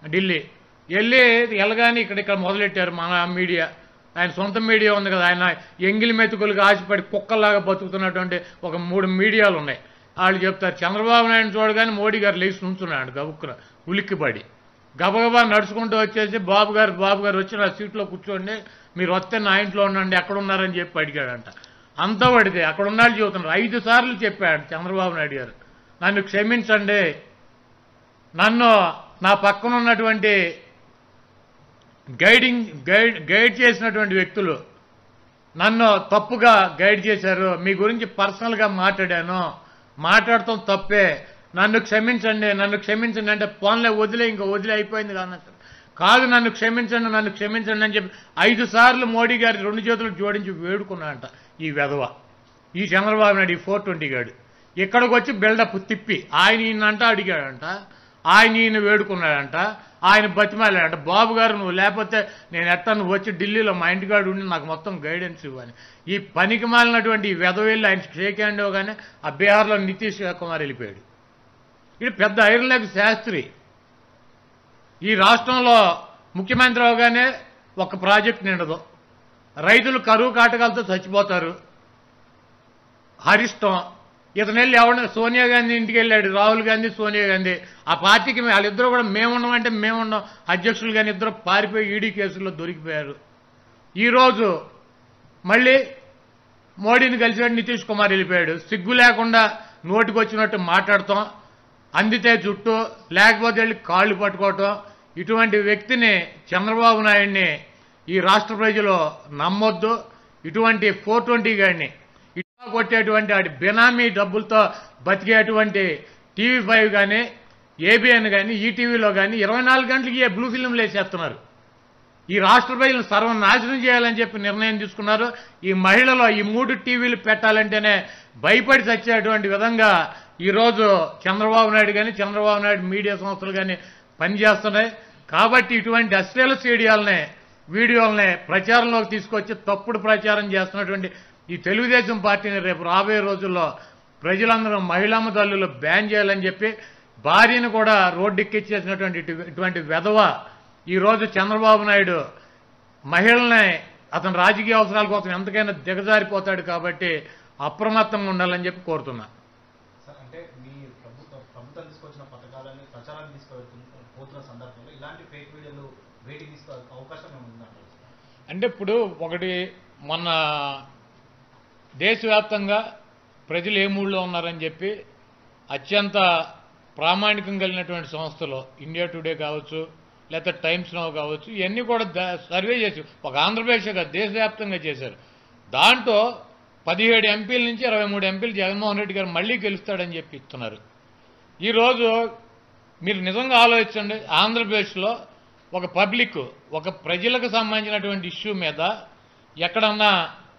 ఢిల్లీ వెళ్ళి వెళ్ళగానే ఇక్కడ ఇక్కడ మొదలెట్టారు మన మీడియా ఆయన సొంత మీడియా ఉంది కదా ఆయన ఎంగిలి మెతుకులకు ఆశపడి కుక్కల్లాగా బతుకుతున్నటువంటి ఒక మూడు మీడియాలు ఉన్నాయి వాళ్ళు చెప్తారు చంద్రబాబు నాయుడు చూడగానే మోడీ గారు లేచి నుంచున్నాడు గబుక్కున ఉలిక్కిపడి గబగబా నడుచుకుంటూ వచ్చేసి బాబు గారు బాబు గారు వచ్చి నా సీట్లో కూర్చోండి మీరు వస్తే నా ఇంట్లో ఉండండి ఎక్కడ ఉన్నారని చెప్పి అడిగాడంట అంతా పడితే అక్కడ ఉన్నాళ్ళు చెబుతున్నారు ఐదు సార్లు చెప్పాడు చంద్రబాబు నాయుడు గారు నన్ను క్షమించండి నన్ను నా పక్కన ఉన్నటువంటి గైడింగ్ గైడ్ గైడ్ చేసినటువంటి వ్యక్తులు నన్ను తప్పుగా గైడ్ చేశారు మీ గురించి పర్సనల్గా మాట్లాడాను మాట్లాడటం తప్పే నన్ను క్షమించండి నన్ను క్షమించండి అంటే పోన్లే వదిలే ఇంకా వదిలే అయిపోయింది కానీ కాదు నన్ను క్షమించండి నన్ను క్షమించండి అని చెప్పి ఐదు సార్లు మోడీ గారి రెండు చేతులు జోడించి వేడుకున్నాడంట ఈ వెధవ ఈ చంద్రబాబు నాయుడు ఈ ఫోర్ ట్వంటీ గాడు ఇక్కడికి వచ్చి బిల్డప్ తిప్పి ఆయన ఈయనంట అడిగాడంట ఆయన ఈయన వేడుకున్నాడంట ఆయన బతిమాలాడంట బాబు గారు నువ్వు లేకపోతే నేను ఎట్టా నువ్వు వచ్చి ఢిల్లీలో మా ఇంటికాడు ఉండి నాకు మొత్తం గైడెన్స్ ఇవ్వని ఈ పనికి మాలినటువంటి ఈ వెధవెళ్ళి ఆయన షేక్ హ్యాండ్ ఇవ్వగానే ఆ బీహార్లో నితీష్ కుమార్ వెళ్ళిపోయాడు ఇది పెద్ద ఐరన్ లెగ్ శాస్త్రి ఈ రాష్ట్రంలో ముఖ్యమంత్రి అవగానే ఒక ప్రాజెక్ట్ నిండదు రైతులు కరువు కాటకాలతో చచ్చిపోతారు హరిష్టం ఇతను వెళ్ళి ఎవడ సోనియా గాంధీ ఇంటికి వెళ్ళాడు రాహుల్ గాంధీ సోనియా గాంధీ ఆ పార్టీకి మే- వాళ్ళిద్దరూ కూడా మేమున్నాం అంటే మేమున్నాం అధ్యక్షులు కానీ ఇద్దరు పారిపోయి ఈడీ కేసుల్లో దొరికిపోయారు ఈరోజు మళ్ళీ మోడీని కలిసాడు నితీష్ కుమార్ వెళ్ళిపోయాడు సిగ్గు లేకుండా నోటికి వచ్చినట్టు మాట్లాడతాం అందితే చుట్టూ లేకపోతే వెళ్ళి కాళ్ళు పట్టుకోవటం ఇటువంటి వ్యక్తిని చంద్రబాబు నాయుడిని ఈ రాష్ట్ర ప్రజలు నమ్మొద్దు ఇటువంటి ఫోర్ ట్వంటీ గాడిని ఇట్లా కొట్టేటువంటి వాటి బినామీ డబ్బులతో బతికేటువంటి టీవీ ఫైవ్ కానీ ఏబిఎన్ కానీ ఈటీవీలో కానీ ఇరవై నాలుగు గంటలకి ఏ బ్లూ ఫిల్మ్లు వేసేస్తున్నారు ఈ రాష్ట్ర ప్రజలను సర్వనాశనం చేయాలని చెప్పి నిర్ణయం తీసుకున్నారు ఈ మహిళలో ఈ మూడు టీవీలు పెట్టాలంటేనే భయపడి చచ్చేటువంటి విధంగా ఈరోజు చంద్రబాబు నాయుడు కానీ చంద్రబాబు నాయుడు మీడియా సంస్థలు కానీ పనిచేస్తున్నాయి కాబట్టి ఇటువంటి అశ్లీల సీడియాలనే వీడియోలనే ప్రచారంలోకి తీసుకొచ్చి తప్పుడు ప్రచారం చేస్తున్నటువంటి ఈ తెలుగుదేశం పార్టీని రేపు రాబోయే రోజుల్లో ప్రజలందరూ మహిళామ తల్లులు బ్యాన్ చేయాలని చెప్పి భార్యను కూడా రోడ్డెక్కిచ్చేసినటువంటి ఇటు- ఇటువంటి వెధవ ఈరోజు చంద్రబాబు నాయుడు మహిళల్ని అతని రాజకీయ అవసరాల కోసం ఎంతకైనా దిగజారిపోతాడు కాబట్టి అప్రమత్తంగా ఉండాలని చెప్పి కోరుతున్నా సార్ అంటే మీ ప్రభుత్వం ప్రభుత్వం తీసుకొచ్చిన పథకాలని ప్రచారాన్ని తీసుకువెళ్తున్న పోతున్న సందర్భంలో ఇలాంటి ఫేక్ వీడియోలు వేటికి తీసుకో అవకాశం ఏమైనా ఉందంటారు అంటే ఇప్పుడు ఒకటి మొన్న దేశవ్యాప్తంగా ప్రజలు ఏ మూడ్లో ఉన్నారని చెప్పి అత్యంత ప్రామాణికం కలిగినటువంటి సంస్థలు ఇండియా టుడే కావచ్చు లేకపోతే టైమ్స్ నౌ కావచ్చు ఇవన్నీ కూడా ద- సర్వే చేసి ఒక ఆంధ్రప్రదేశ్ కాదు దేశవ్యాప్తంగా చేశారు దాంట్లో పదిహేడు ఎంపీల నుంచి ఇరవై మూడు ఎంపీలు జగన్మోహన్ రెడ్డి గారు మళ్ళీ గెలుస్తాడని చెప్పి ఇస్తున్నారు ఈరోజు మీరు నిజంగా ఆలోచించండి ఆంధ్రప్రదేశ్లో ఒక పబ్లిక్ ఒక ప్రజలకు సంబంధించినటువంటి ఇష్యూ మీద ఎక్కడన్నా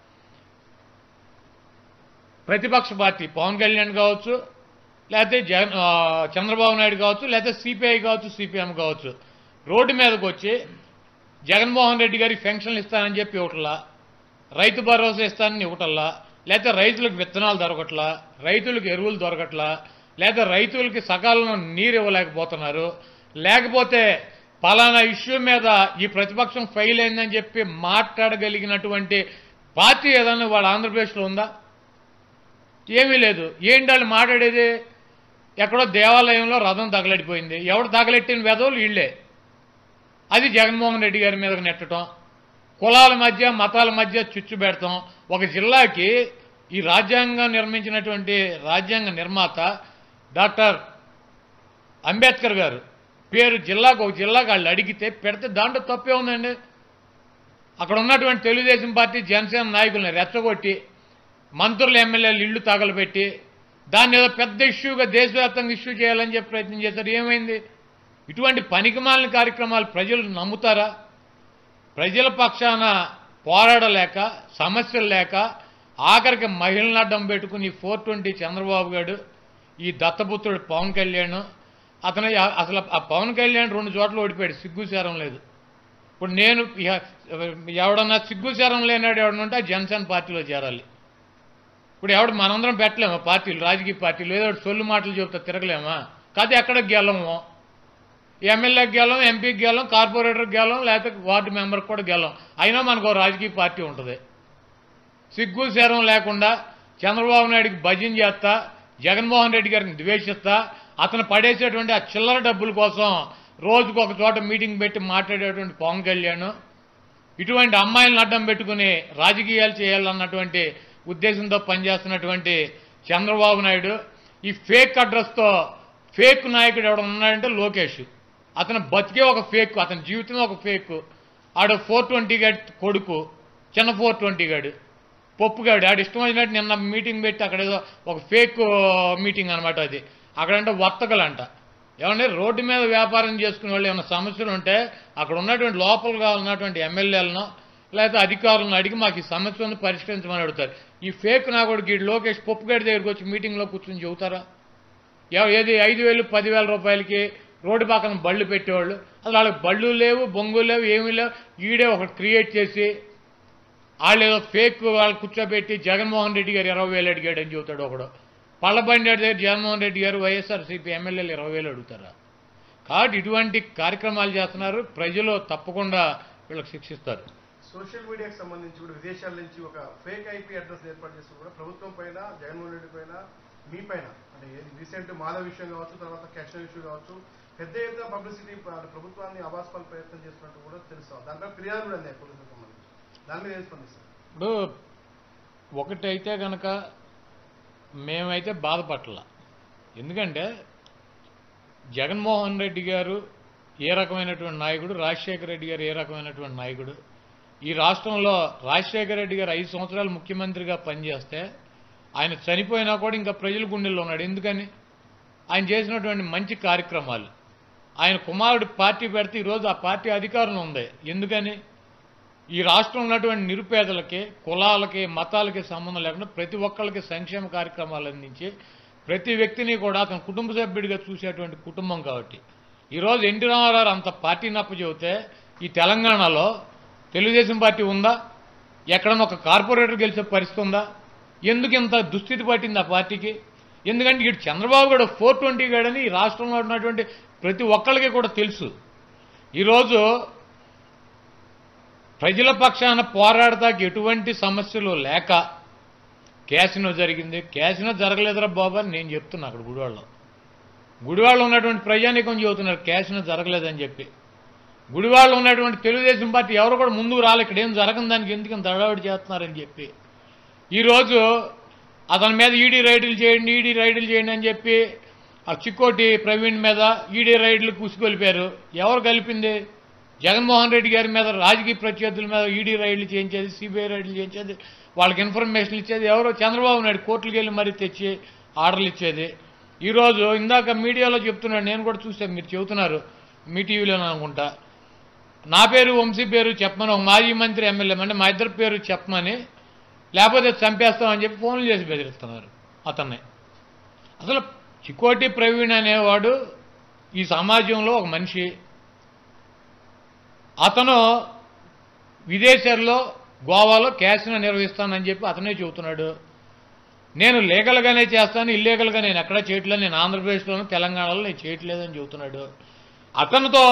ప్రతిపక్ష పార్టీ పవన్ కళ్యాణ్ కావచ్చు లేకపోతే జగన్ ఆ, చంద్రబాబు నాయుడు కావచ్చు లేకపోతే సిపిఐ కావచ్చు సిపిఎం కావచ్చు రోడ్డు మీదకి వచ్చి జగన్మోహన్ రెడ్డి గారికి పెన్షన్లు ఇస్తానని చెప్పి ఇవ్వట్లా రైతు భరోసా ఇస్తానని ఇవ్వటల్లా లేకపోతే రైతులకు విత్తనాలు దొరకట్లా రైతులకు ఎరువులు దొరకట్లా లేకపోతే రైతులకి సకాలంలో నీరు ఇవ్వలేకపోతున్నారు లేకపోతే పలానా ఇష్యూ మీద ఈ ప్రతిపక్షం ఫెయిల్ అయిందని చెప్పి మాట్లాడగలిగినటువంటి పార్టీ ఏదైనా వాళ్ళ ఆంధ్రప్రదేశ్లో ఉందా ఏమీ లేదు ఏంటి వాళ్ళు మాట్లాడేది ఎక్కడో దేవాలయంలో రథం తగలడిపోయింది ఎవడు తగలెట్టిన వెధవులు వీళ్ళే అది జగన్మోహన్ రెడ్డి గారి మీదకి నెట్టడం కులాల మధ్య మతాల మధ్య చుచ్చు పెడతాం ఒక జిల్లాకి ఈ రాజ్యాంగం నిర్మించినటువంటి రాజ్యాంగ నిర్మాత డాక్టర్ అంబేద్కర్ గారు పేరు జిల్లాకు ఒక జిల్లాకు వాళ్ళు అడిగితే పెడితే దాంట్లో తప్పే ఉందండి అక్కడ ఉన్నటువంటి తెలుగుదేశం పార్టీ జనసేన నాయకుల్ని రెచ్చగొట్టి మంత్రులు ఎమ్మెల్యేలు ఇళ్లు తగలబెట్టి దాన్ని ఏదో పెద్ద ఇష్యూగా దేశవ్యాప్తంగా ఇష్యూ చేయాలని చెప్పి ప్రయత్నం చేశారు ఏమైంది ఇటువంటి పనికిమాలిన కార్యక్రమాలు ప్రజలు నమ్ముతారా ప్రజల పక్షాన పోరాడలేక సమస్యలు లేక ఆఖరికి మహిళలను అడ్డం పెట్టుకుని ఫోర్ ట్వంటీ చంద్రబాబు గారు ఈ దత్తపుత్రుడు పవన్ కళ్యాణ్ అతను ఆ- అసలు ఆ పవన్ కళ్యాణ్ రెండు చోట్ల ఓడిపోయాడు సిగ్గుచారం లేదు ఇప్పుడు నేను ఇహ- ఎవడన్నా సిగ్గుచారం లేనాడు ఎవడనుంటే ఆ జనసేన పార్టీలో చేరాలి ఇప్పుడు ఎవడు మనందరం పెట్టలేమా పార్టీలు రాజకీయ పార్టీలు ఏదో ఒకటి సొల్లు మాటలు చెబుతా తిరగలేమా కాదు ఎక్కడ గెలము ఎమ్మెల్యేకి గెలం ఎంపీకి గెలం కార్పొరేటర్కి గెలం లేకపోతే వార్డు మెంబర్కి కూడా గెలం అయినా మనకు ఓ రాజకీయ పార్టీ ఉంటుంది సిగ్గు శరం లేకుండా చంద్రబాబు నాయుడికి భజన చేస్తా జగన్మోహన్ రెడ్డి గారిని ద్వేషిస్తా అతను పడేసేటువంటి ఆ చిల్లర డబ్బుల కోసం రోజుకు ఒక చోట మీటింగ్ పెట్టి మాట్లాడేటువంటి పవన్ కళ్యాణ్ ఇటువంటి అమ్మాయిలను అడ్డం పెట్టుకుని రాజకీయాలు చేయాలన్నటువంటి ఉద్దేశంతో పనిచేస్తున్నటువంటి చంద్రబాబు నాయుడు ఈ ఫేక్ అడ్రస్తో ఫేక్ నాయకుడు ఎవడ ఉన్నాడంటే లోకేష్ అతను బతికే ఒక ఫేక్ అతని జీవితం ఒక ఫేక్ ఆడు ఫోర్ ట్వంటీ గాడి కొడుకు చిన్న ఫోర్ ట్వంటీ గాడు పప్పుగాడు ఆడు ఇష్టం వచ్చినట్టు నిన్న మీటింగ్ పెట్టి అక్కడ ఏదో ఒక ఫేక్ మీటింగ్ అనమాట అది అక్కడంటే వర్తకలంట ఏమంటే రోడ్డు మీద వ్యాపారం చేసుకునే వాళ్ళు ఏమైనా సమస్యలు ఉంటే అక్కడ ఉన్నటువంటి లోపలగా ఉన్నటువంటి ఎమ్మెల్యేలను లేకపోతే అధికారులను అడిగి మాకు ఈ సమస్యలను పరిష్కరించమని అడుగుతారు ఈ ఫేక్ నా కూడా ఈ లోకేష్ పప్పుగాడి దగ్గరికి వచ్చి మీటింగ్లో కూర్చొని చెబుతారా ఎవ- ఏది ఐదు వేలు పదివేల రూపాయలకి రోడ్డు పక్కన బళ్ళు పెట్టేవాళ్ళు అసలు వాళ్ళకి బళ్ళు లేవు బొంగులు లేవు ఏమీ లేవు ఈడే ఒకటి క్రియేట్ చేసి వాళ్ళు ఏదో ఫేక్ వాళ్ళు కూర్చోబెట్టి జగన్మోహన్ రెడ్డి గారు ఇరవై వేలు అడిగాడు అని చెబుతాడు ఒకడు పళ్ళబండి దగ్గర జగన్మోహన్ రెడ్డి గారు వైఎస్ఆర్సీపీ ఎమ్మెల్యేలు ఇరవై వేలు అడుగుతారా కాబట్టి ఇటువంటి కార్యక్రమాలు చేస్తున్నారు ప్రజలు తప్పకుండా వీళ్ళకి శిక్షిస్తారు సోషల్ మీడియాకి సంబంధించి కూడా విదేశాల నుంచి ఒక ఫేక్ ఐపీ అడ్రస్ ఏర్పాటు చేస్తూ కూడా ప్రభుత్వం పైన జగన్మోహన్ రెడ్డి పైన మీ పైన అంటే రీసెంట్ మాధవ్ విషయం కావచ్చు తర్వాత క్యాషన్ ఇష్యూ కావచ్చు పెద్ద ఎత్తున పబ్లిసిటీ ప్రభుత్వాన్ని అబాస్పాల ప్రయత్నం చేస్తున్నట్టు కూడా తెలుస్తాం దానిపై ఫిర్యాదు కూడా అందాయి పోలీసులకు సంబంధించి దాని మీద ఏం స్పందిస్తారు ఇప్పుడు ఒకటైతే కనుక మేమైతే బాధపట్ల ఎందుకంటే జగన్మోహన్ రెడ్డి గారు ఏ రకమైనటువంటి నాయకుడు రాజశేఖర రెడ్డి గారు ఏ రకమైనటువంటి నాయకుడు ఈ రాష్ట్రంలో రాజశేఖర రెడ్డి గారు ఐదు సంవత్సరాలు ముఖ్యమంత్రిగా పనిచేస్తే ఆయన చనిపోయినా కూడా ఇంకా ప్రజల గుండెల్లో ఉన్నాడు ఎందుకని ఆయన చేసినటువంటి మంచి కార్యక్రమాలు ఆయన కుమారుడు పార్టీ పెడితే ఈరోజు ఆ పార్టీ అధికారంలో ఉంది ఎందుకని ఈ రాష్ట్రంలో ఉన్నటువంటి నిరుపేదలకి కులాలకి మతాలకి సంబంధం లేకుండా ప్రతి ఒక్కళ్ళకి సంక్షేమ కార్యక్రమాలు అందించి ప్రతి వ్యక్తిని కూడా అతని కుటుంబ సభ్యుడిగా చూసేటువంటి కుటుంబం కాబట్టి ఈరోజు ఎన్టీ రామారావు అంత పార్టీ నప్ప చెబితే ఈ తెలంగాణలో తెలుగుదేశం పార్టీ ఉందా ఎక్కడన్నా ఒక కార్పొరేటర్ గెలిచే పరిస్థితి ఉందా ఎందుకు ఇంత దుస్థితి పట్టింది ఆ పార్టీకి ఎందుకంటే ఇటు చంద్రబాబు కూడా ఫోర్ ట్వంటీ గాడని ఈ రాష్ట్రంలో ఉన్నటువంటి ప్రతి ఒక్కళ్ళకి కూడా తెలుసు ఈరోజు ప్రజల పక్షాన పోరాడతాకి ఎటువంటి సమస్యలు లేక క్యాసినో జరిగింది క్యాసినో జరగలేదురా బాబు అని నేను చెప్తున్నా అక్కడ గుడివాడలో గుడివాడలో ఉన్నటువంటి ప్రజానీకం చెబుతున్నారు క్యాసినో జరగలేదని చెప్పి గుడివాడలో ఉన్నటువంటి తెలుగుదేశం పార్టీ ఎవరు కూడా ముందుకు రాలే ఇక్కడ ఏం జరగని దానికి ఎందుకు ఇంత హడావిడి చేస్తున్నారని చెప్పి ఈరోజు అతని మీద ఈడీ రైడ్లు చేయండి ఈడీ రైడ్లు చేయండి అని చెప్పి ఆ చిక్కోటి ప్రవీణ్ మీద ఈడీ రైడ్లు కుసిగొలిపారు ఎవరు కలిపింది జగన్మోహన్ రెడ్డి గారి మీద రాజకీయ ప్రత్యర్థుల మీద ఈడీ రైడ్లు చేయించేది సిబిఐ రైడ్లు చేయించేది వాళ్ళకి ఇన్ఫర్మేషన్ ఇచ్చేది ఎవరో చంద్రబాబు నాయుడు కోర్టులకు వెళ్ళి మరీ తెచ్చి ఆర్డర్లు ఇచ్చేది ఈరోజు ఇందాక మీడియాలో చెప్తున్నాడు నేను కూడా చూశాను మీరు చెబుతున్నారు మీ టీవీలోనే అనుకుంటా నా పేరు వంశీ పేరు చెప్పమని ఒక మాజీ మంత్రి ఎమ్మెల్యే అంటే మా ఇద్దరి పేరు చెప్పమని లేకపోతే చంపేస్తామని చెప్పి ఫోన్లు చేసి బెదిరిస్తున్నారు అతన్ని అసలు చికోటి ప్రవీణ్ అనేవాడు ఈ సమాజంలో ఒక మనిషి అతను విదేశాల్లో గోవాలో క్యాసినో నిర్వహిస్తానని చెప్పి అతనే చెబుతున్నాడు నేను లీగల్గానే చేస్తాను ఇల్లీగల్గా నేను ఎక్కడా చేయట్లేదు నేను ఆంధ్రప్రదేశ్లోను తెలంగాణలో నేను చేయట్లేదని చెబుతున్నాడు అతనితో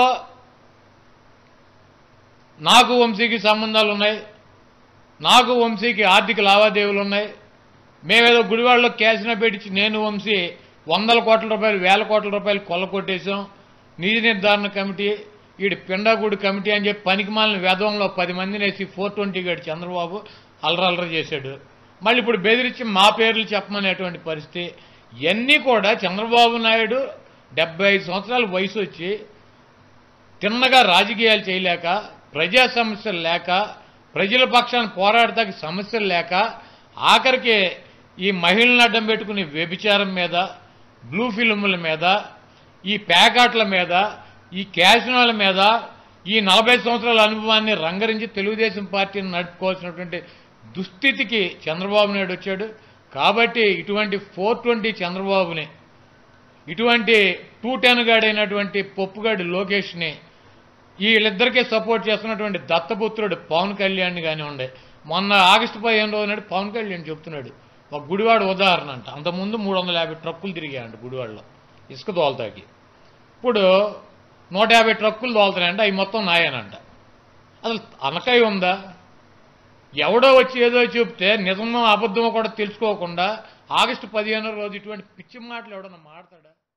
నాకు వంశీకి సంబంధాలు ఉన్నాయి నాకు వంశీకి ఆర్థిక లావాదేవీలు ఉన్నాయి మేమేదో గుడివాడలో క్యాసినో పెట్టించి నేను వంశీ వందల కోట్ల రూపాయలు వేల కోట్ల రూపాయలు కొల్ల కొట్టేశాం నిధి నిర్ధారణ కమిటీ ఈడు పిండాగూడి కమిటీ అని చెప్పి పనికిమాలిన వేదంలో పది మందిని వేసి ఫోర్ ట్వంటీ గడి చంద్రబాబు అలరలర చేశాడు మళ్ళీ ఇప్పుడు బెదిరించి మా పేర్లు చెప్పమనేటువంటి పరిస్థితి ఇవన్నీ కూడా చంద్రబాబు నాయుడు డెబ్బై ఐదు సంవత్సరాల వయసు వచ్చి తిన్నగా రాజకీయాలు చేయలేక ప్రజా సమస్యలు లేక ప్రజల పక్షాన పోరాడటానికి సమస్యలు లేక ఆఖరికి ఈ మహిళలను అడ్డం పెట్టుకుని వ్యభిచారం మీద బ్లూ ఫిల్ముల మీద ఈ ప్యాకాట్ల మీద ఈ క్యాసినోల మీద ఈ నలభై సంవత్సరాల అనుభవాన్ని రంగరించి తెలుగుదేశం పార్టీని నడుపుకోవాల్సినటువంటి దుస్థితికి చంద్రబాబు నాయుడు వచ్చాడు కాబట్టి ఇటువంటి ఫోర్ ట్వంటీ చంద్రబాబుని ఇటువంటి టూ టెన్ గాడైనటువంటి పొప్పుగాడి లోకేష్ని వీళ్ళిద్దరికీ సపోర్ట్ చేస్తున్నటువంటి దత్తపుత్రుడు పవన్ కళ్యాణ్ కానివ్వండి మొన్న ఆగస్టు పదిహేను రోజు నాడు పవన్ కళ్యాణ్ చెప్తున్నాడు ఒక గుడివాడ ఉదాహరణ అంట అంతకుముందు మూడు వందల యాభై ట్రక్కులు తిరిగాయంట గుడివాడలో ఇసుక తోలతాకి ఇప్పుడు నూట యాభై ట్రక్కులు తోలుతున్నాయంట అవి మొత్తం నాయనంట అసలు అనకాయ ఉందా ఎవడో వచ్చి ఏదో చెప్తే నిజమో అబద్ధమో కూడా తెలుసుకోకుండా ఆగస్టు పదిహేనో రోజు ఇటువంటి పిచ్చి మాటలు ఎవడన్నా మాడతాడా